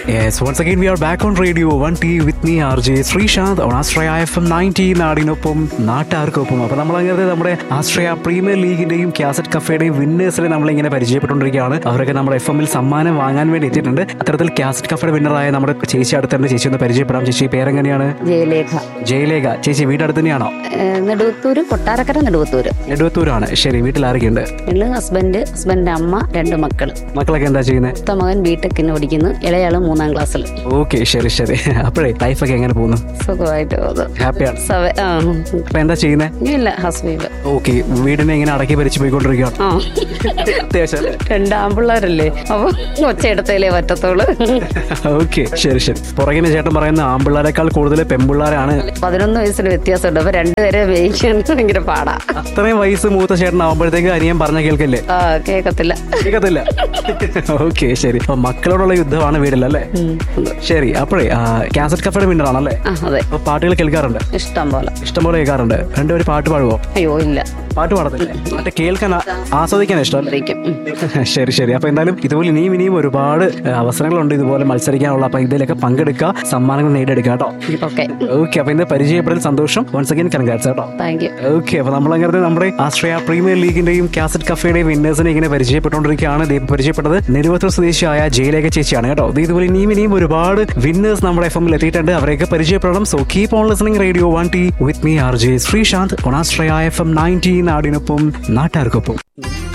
Yes, once again we are back on Radio 1T with me RJ Sreesanth on Astraya FM 90 നാടിനൊപ്പം നാട്ടാർക്കൊപ്പം അപ്പോൾ നമ്മൾ അങ്ങനെ നമ്മുടെ ആശ്രയ പ്രീമിയർ ലീഗിന്റെയും കാസറ്റ് കഫേയുടെയും വിന്നേഴ്സിനെ നമ്മളിങ്ങനെ പരിചയപ്പെട്ടുകൊണ്ടിരിക്കുകയാണ് അവരൊക്കെ നമ്മുടെ എഫ് എമ്മിൽ സമ്മാനം വാങ്ങാൻ വേണ്ടി എത്തിയിട്ടുണ്ട് അത്തരത്തിൽ കാസറ്റ് കഫേയുടെ വിന്നറായ നമ്മുടെ ചേച്ചി അടുത്തുണ്ട് ചേച്ചി ഒന്ന് പരിചയപ്പെടാം ചേച്ചി പേരെങ്ങനെയാണ് ജയലേഖ ജയലേഖ ചേച്ചി വീടടുത്ത് തന്നെയാണോ ഏഹ് നെടുവത്തൂര് കൊട്ടാരക്കര നെടുവത്തൂര് നെടുവത്തൂരാണ് ശരി വീട്ടിൽ ആരൊക്കെയുണ്ട് വീട്ടില് ഹസ്ബൻഡ് ഹസ്ബൻഡിന്റെ അമ്മ രണ്ട് മക്കള് മക്കളൊക്കെ എന്താ ചെയ്യുന്നത് മൂത്ത മകൻ ബിടെക്കിന് പഠിക്കുന്നു ഇളയാള് മൂന്നാം ക്ലാസ്സിൽ ഓക്കെ ശരി ശരി അപ്പോഴേ ലൈഫൊക്കെ എങ്ങനെ പോകുന്നു സുഖമായിട്ട് പോകുന്നു ഹാപ്പിയാണ് സവ ആ അപ്പൊ എന്താ ചെയ്യുന്നത് ഇല്ല ഹസ്ബീബ് ഓക്കെ വീടിനെ ഇങ്ങനെ അടക്കി ഭരിച്ചു പോയിക്കൊണ്ടിരിക്കുകയാണ് ആ അത്യാവശ്യം അല്ലേ? രണ്ട് ആമ്പിള്ളേരല്ലേ അപ്പൊ ഒച്ചയെടുത്തല്ലേ പറ്റത്തുള്ളൂ ഓക്കെ ശരി ശരി പുറകിന് ചേട്ടൻ പറയുന്ന ആമ്പിള്ളേരെക്കാൾ കൂടുതൽ പെമ്പിള്ളാരാണ് പതിനൊന്ന് വയസ്സിന് വ്യത്യാസമുണ്ട് അപ്പൊ രണ്ടുപേരെ മേയിക്കാൻ ഭയങ്കര പാടാ അത്രയും വയസ്സ് മൂത്ത ചേട്ടൻ ആവുമ്പോഴത്തേക്ക് അനിയൻ പറഞ്ഞ കേൾക്കല്ലേ ആ കേക്കത്തില്ല കേൾക്കത്തില്ല ഓക്കെ ശരി അപ്പൊ മക്കളോടുള്ള യുദ്ധമാണ് വീട്ടിലല്ലേ ഉം, ഉണ്ട്. ശരി അപ്പോഴേ കാസറ്റ് കഫയുടെ വിന്നറാണല്ലേ ആ അതെ അപ്പൊ പാട്ടുകൾ കേൾക്കാറുണ്ട് ഇഷ്ടം പോലെ ഇഷ്ടംപോലെ കേൾക്കാറുണ്ട് രണ്ടുപേരും പാട്ട് പാടുവോ അയ്യോ ഇല്ല പാട്ട് പാടത്തില്ലേ പാട്ട് കേൾക്കാൻ ആ- ആസ്വദിക്കാൻ ഇഷ്ടം ഇരിക്കും. ഉം. ശരി ശരി അപ്പൊ എന്തായാലും ഇതുപോലെ ഇനിയും ഇനിയും ഒരുപാട് ഏഹ്, അവസരങ്ങളുണ്ട് ഇതുപോലെ മത്സരിക്കാനുള്ള അപ്പൊ ഇതിലൊക്കെ പങ്കെടുക്കുക സമ്മാനങ്ങൾ നേടിയെടുക്കുക കേട്ടോ ഓക്കെ ഓക്കെ അപ്പൊ ഇന്ന് പരിചയപ്പെടൽ സന്തോഷം വൺസ് അഗൈൻ കൺഗ്രാറ്റ്സ് കേട്ടോ താങ്ക് യു ഓക്കെ അപ്പൊ നമ്മൾ അങ്ങനെ നമ്മുടെ ആശ്രയ പ്രീമിയർ ലീഗിന്റെയും കാസറ്റ് കഫേയുടെയും വിന്നേഴ്സിനെ ഇങ്ങനെ പരിചയപ്പെട്ടുകൊണ്ടിരിക്കുകയാണ് ദേ പരിചയപ്പെട്ടത് നെരുവത്തൂർ സ്വദേശിയായ ജയലേഖ ചേച്ചിയാണ് കേട്ടോ ദേ ഇതുപോലെ ഇനിയും ഇനിയും ഒരുപാട് വിന്നേഴ്സ് നമ്മുടെ എഫ് എമ്മിൽ എത്തിയിട്ടുണ്ട് അവരെയൊക്കെ പരിചയപ്പെടണം so keep on listening radio one T with me R J Sreesanth ഒണാശ്രയ എഫ് എം നയൻറ്റീൻ നാടിനൊപ്പം നാട്ടുകാർക്കൊപ്പം